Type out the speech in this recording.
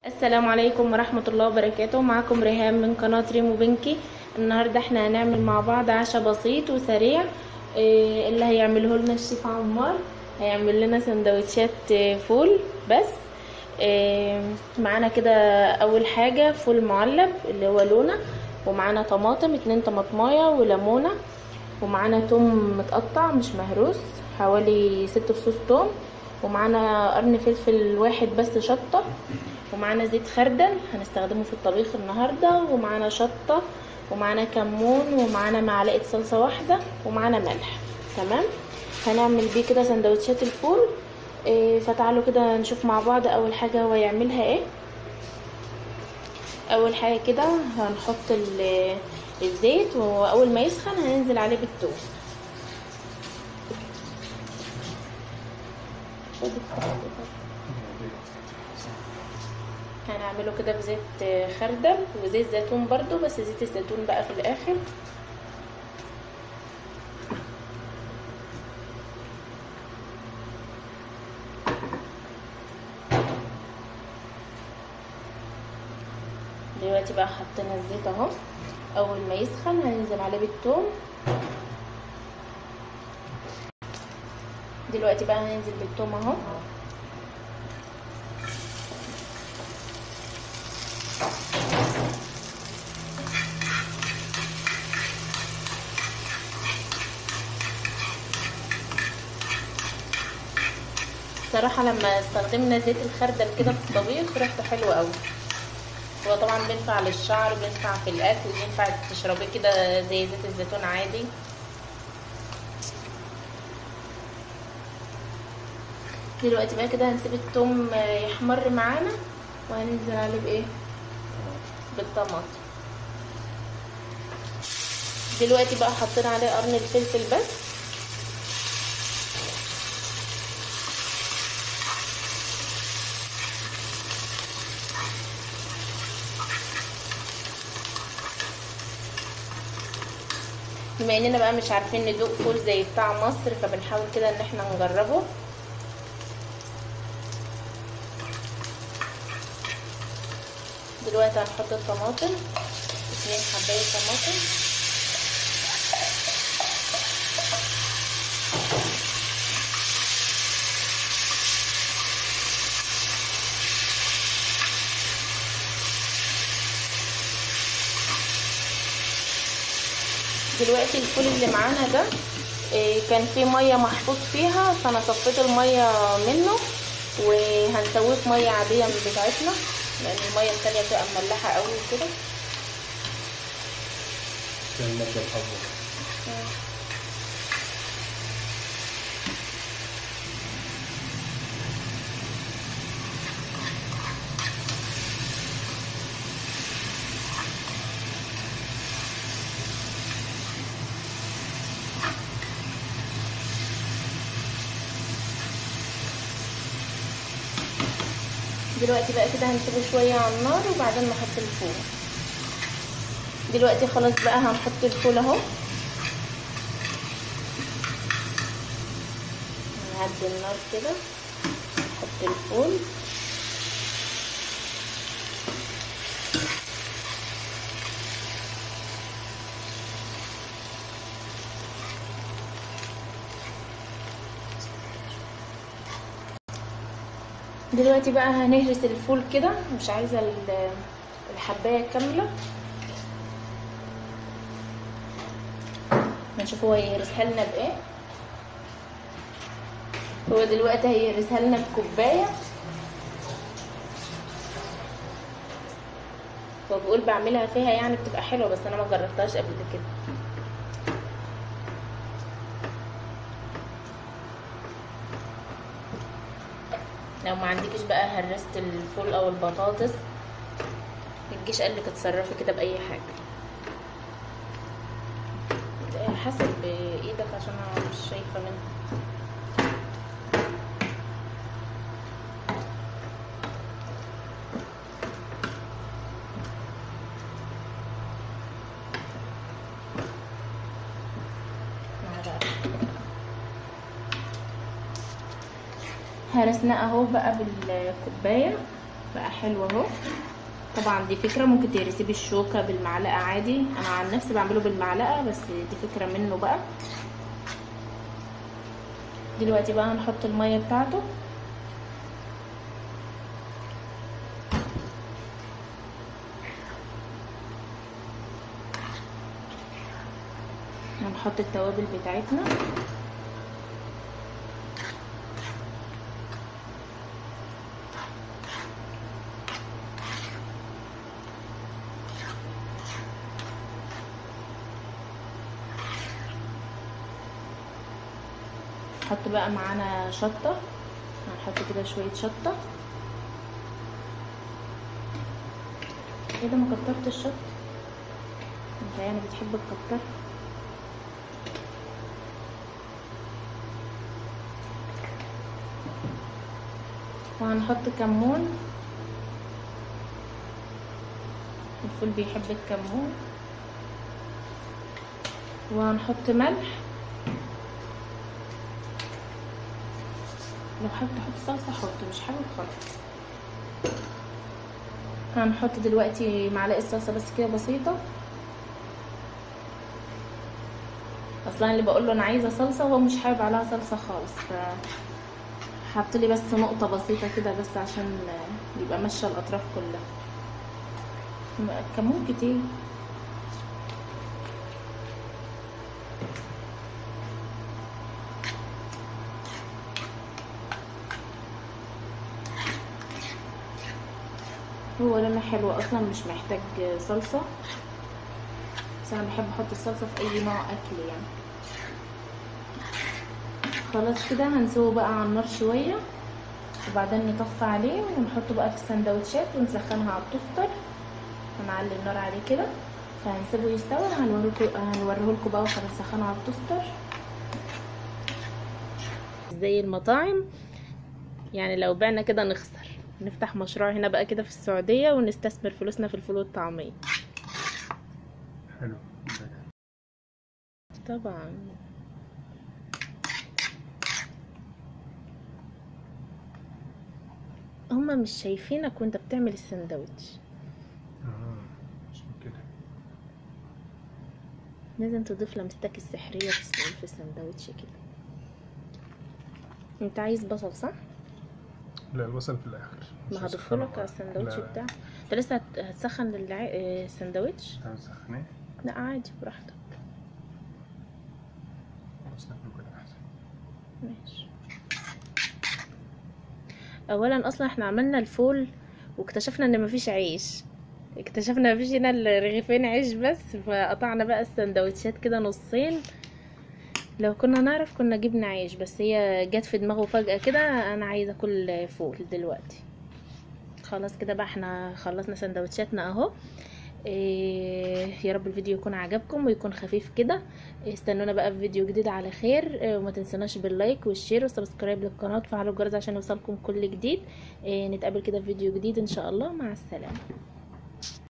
السلام عليكم ورحمة الله وبركاته معكم ريهام من قناة ريمو بنكي النهاردة احنا هنعمل مع بعض عشاء بسيط وسريع إيه اللي هيعمله لنا الشيف عمار هيعمل لنا سندوتشات إيه، فول بس إيه، معانا كده اول حاجة فول معلب اللي هو لونة ومعانا طماطم اتنين طماطماية وليمونة ومعانا توم متقطع مش مهروس حوالي ست فصوص توم ومعانا قرن فلفل واحد بس شطة ومعانا زيت خردل هنستخدمه في الطبيخ النهاردة ومعانا شطة ومعانا كمون ومعانا معلقة صلصة واحدة ومعانا ملح تمام هنعمل بيه كده سندوتشات الفول إيه فتعالوا كده نشوف مع بعض اول حاجة هو يعملها ايه اول حاجة كده هنحط ال- الزيت واول ما يسخن هننزل عليه بالثوم هنعمله كده بزيت خردل وزيت زيتون برضو بس زيت الزيتون بقى في الاخر دلوقتي بقى حطينا الزيت اهو اول ما يسخن هننزل عليه بالثوم دلوقتي بقى هننزل بالثوم اهو صراحة لما استخدمنا زيت الخردل كده في الطبيخ ريحته حلوة قوي هو طبعا بينفع للشعر بينفع في الاكل بينفع تشربيه كده زي زيت الزيتون عادي دلوقتي بقى كده هنسيب التوم يحمر معانا وهننزل عليه بايه بالطماطم دلوقتي بقى حطينا عليه قرن الفلفل بس بما اننا بقى مش عارفين ندوق فول زي بتاع مصر فبنحاول كده ان احنا نجربه دلوقتي هنحط الطماطم اتنين حباية طماطم دلوقتي الفول اللي معانا ده كان فيه ميه محطوط فيها فانا صفيت الميه منه وهنسويه في ميه عاديه من بتاعتنا لان الميه التانية بتبقى مملحه قوي كده عشان المادة الحافظة دلوقتي بقى كده هنسيبه شويه على النار وبعدين نحط الفول دلوقتي خلاص بقى هنحط الفول اهو نهدي النار كده نحط الفول دلوقتي بقى هنهرس الفول كده مش عايزه الحبايه كامله هنشوف هو هيهرسها لنا بايه هو دلوقتي هيهرسها لنا بكوبايه هو بيقول بعملها فيها يعني بتبقى حلوه بس انا ما جربتهاش قبل كده لو ما عندكش بقى هرست الفول او البطاطس متجيش قالك اتصرفي كده باي حاجه حسب بايدك عشان انا مش شايفه منها هرسناه اهو بقى بالكوبايه بقى حلو اهو طبعا دي فكره ممكن تهرسيه بالشوكه بالمعلقه عادي انا عن نفسي بعمله بالمعلقه بس دي فكره منه بقى دلوقتي بقى هنحط الميه بتاعته هنحط التوابل بتاعتنا نحط بقى معانا شطة هنحط كده شوية شطة ايه ده ما كترت الشطة انت يعني بتحب تكتر وهنحط كمون الفول بيحب الكمون وهنحط ملح لو حابب تحط صلصه حط مش حابب خلاص هنحط دلوقتي معلقه صلصه بس كده بسيطه اصلا اللي بقول له انا عايزه صلصه هو مش حابب عليها صلصه خالص ف حط لي بس نقطه بسيطه كده بس عشان يبقى ماشيه الاطراف كلها كمون كتير هو لونه حلو اصلا مش محتاج صلصه بس انا بحب احط الصلصه في اي نوع اكل يعني خلاص كده هنسويه بقى على النار شويه وبعدين نطفي عليه ونحطه بقى في السندوتشات ونسخنها على التوستر هنعلي النار عليه كده فهنسيبه يستوي هنوريكم هنوريهولكم بقى واحنا بنسخنه على التوستر زي المطاعم يعني لو بعنا كده نخسر نفتح مشروع هنا بقى كده في السعودية ونستثمر فلوسنا في الفول والطعمية حلو طبعا هما مش شايفينك وانت بتعمل السندوتش اه عشان كده لازم تضيف لمستك السحرية في الس- في السندوتش كده انت عايز بصل صح؟ لا البصل في الاخر مش ما هسخنه هضيفهولك على بقى. السندوتش لا، لا. بتاعك انت لسه هت- هتسخن الع- آه، السندوتش؟ عاوز تسخنيه لا عادي براحتك خلاص ناكله كده احسن ماشي اولا اصلا احنا عملنا الفول واكتشفنا ان مفيش عيش اكتشفنا مفيش هنا إلا رغيفين عيش بس فقطعنا بقى السندوتشات كده نصين لو كنا نعرف كنا جبنا عيش بس هي جت في دماغه فجأة كده انا عايزة اكل فول دلوقتي خلاص كده بقى احنا خلصنا سندوتشاتنا اهو إيه يا رب الفيديو يكون عجبكم ويكون خفيف كده استنونا بقى في فيديو جديد على خير إيه وما تنسوناش باللايك والشير والسبسكرايب للقناه وتفعلوا الجرس عشان يوصلكم كل جديد إيه نتقابل كده في فيديو جديد ان شاء الله مع السلامه